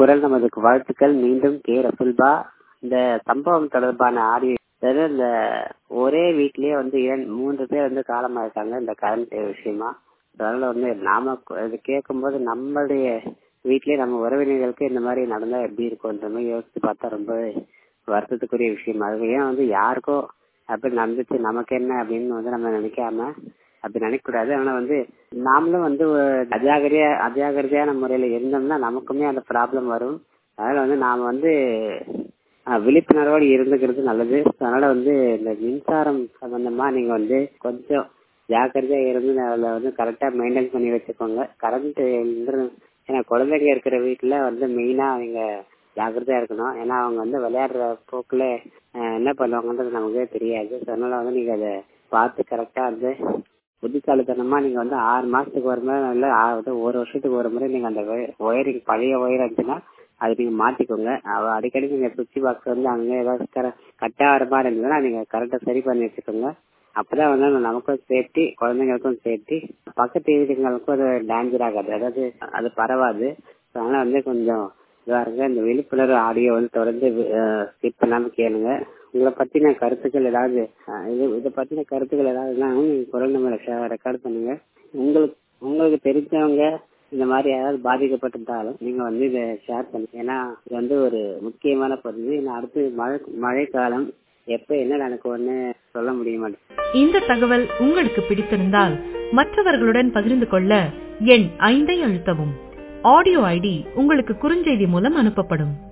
குரல் நமதுக்கு வாழ்த்துக்கள் மீண்டும் கே ரசுல்பா இந்த சம்பவம் தொடர்பான ஆடியோ அதாவது இந்த ஒரே வீட்லயே வந்து இரண்டு மூன்று பேர் வந்து காலமா இருக்காங்க இந்த கரண்ட் விஷயமா அதனால வந்து நாம இது கேட்கும்போது நம்மளுடைய வீட்லயே நம்ம உறவினர்களுக்கு இந்த மாதிரி நடந்தா எப்படி இருக்கும்ன்ற மாதிரி யோசிச்சு பார்த்தா ரொம்ப வருத்தத்துக்குரிய விஷயம் அது ஏன் வந்து யாருக்கோ அப்படி நடந்துச்சு நமக்கு என்ன அப்படின்னு வந்து நம்ம நினைக்காம அப்படி நினைக்க கூடாது ஆனா வந்து நாமளும் வந்து அஜாகிரதையா அஜாகிரதையான முறையில இருந்தோம்னா நமக்குமே அந்த ப்ராப்ளம் வரும் அதனால வந்து நாம வந்து விழிப்புணர்வோடு இருந்துக்கிறது நல்லது அதனால வந்து இந்த மின்சாரம் சம்பந்தமா நீங்க வந்து கொஞ்சம் ஜாக்கிரதையா இருந்து அதில் வந்து கரெக்டா மெயின்டைன் பண்ணி வச்சுக்கோங்க கரண்ட் ஏன்னா குழந்தைங்க இருக்கிற வீட்டுல வந்து மெயினா அவங்க ஜாக்கிரதையா இருக்கணும் ஏன்னா அவங்க வந்து விளையாடுற போக்குல என்ன பண்ணுவாங்கன்றது நமக்கே தெரியாது அதனால வந்து நீங்க அதை பார்த்து கரெக்டா வந்து புத்திசாலித்தனமா நீங்க வந்து ஆறு மாசத்துக்கு ஒரு முறை இல்ல ஒரு வருஷத்துக்கு ஒரு முறை நீங்க அந்த ஒயரிங் பழைய ஒயர் இருந்துச்சுன்னா அது நீங்க மாத்திக்கோங்க அடிக்கடி நீங்க சுவிட்ச் பாக்ஸ் வந்து அங்க ஏதாவது கட் ஆகிற மாதிரி இருந்ததுன்னா நீங்க கரெக்டா சரி பண்ணி வச்சுக்கோங்க அப்பதான் வந்து நமக்கும் சேஃப்டி குழந்தைங்களுக்கும் சேஃப்டி பக்கத்து வீடுங்களுக்கும் அது டேஞ்சர் ஆகாது அதாவது அது பரவாது அதனால வந்து கொஞ்சம் இதுவா இருங்க இந்த விழிப்புணர்வு ஆடியோ வந்து தொடர்ந்து ஸ்கிப் பண்ணாம கேளுங்க உங்களை பத்தின கருத்துக்கள் ஏதாவது இது இதை பத்தின கருத்துக்கள் ஏதாவதுனா நீங்க குரல் நம்ம ரெக்கார்ட் பண்ணுங்க உங்களுக்கு உங்களுக்கு தெரிஞ்சவங்க இந்த மாதிரி யாராவது பாதிக்கப்பட்டிருந்தாலும் நீங்க வந்து இதை ஷேர் பண்ணுங்க ஏன்னா இது வந்து ஒரு முக்கியமான பகுதி அடுத்து மழை மழை காலம் எப்ப என்ன நடக்கும்னு சொல்ல முடிய மாட்டேங்குது இந்த தகவல் உங்களுக்கு பிடித்திருந்தால் மற்றவர்களுடன் பகிர்ந்து கொள்ள எண் ஐந்தை அழுத்தவும் ஆடியோ ஐடி உங்களுக்கு குறுஞ்செய்தி மூலம் அனுப்பப்படும்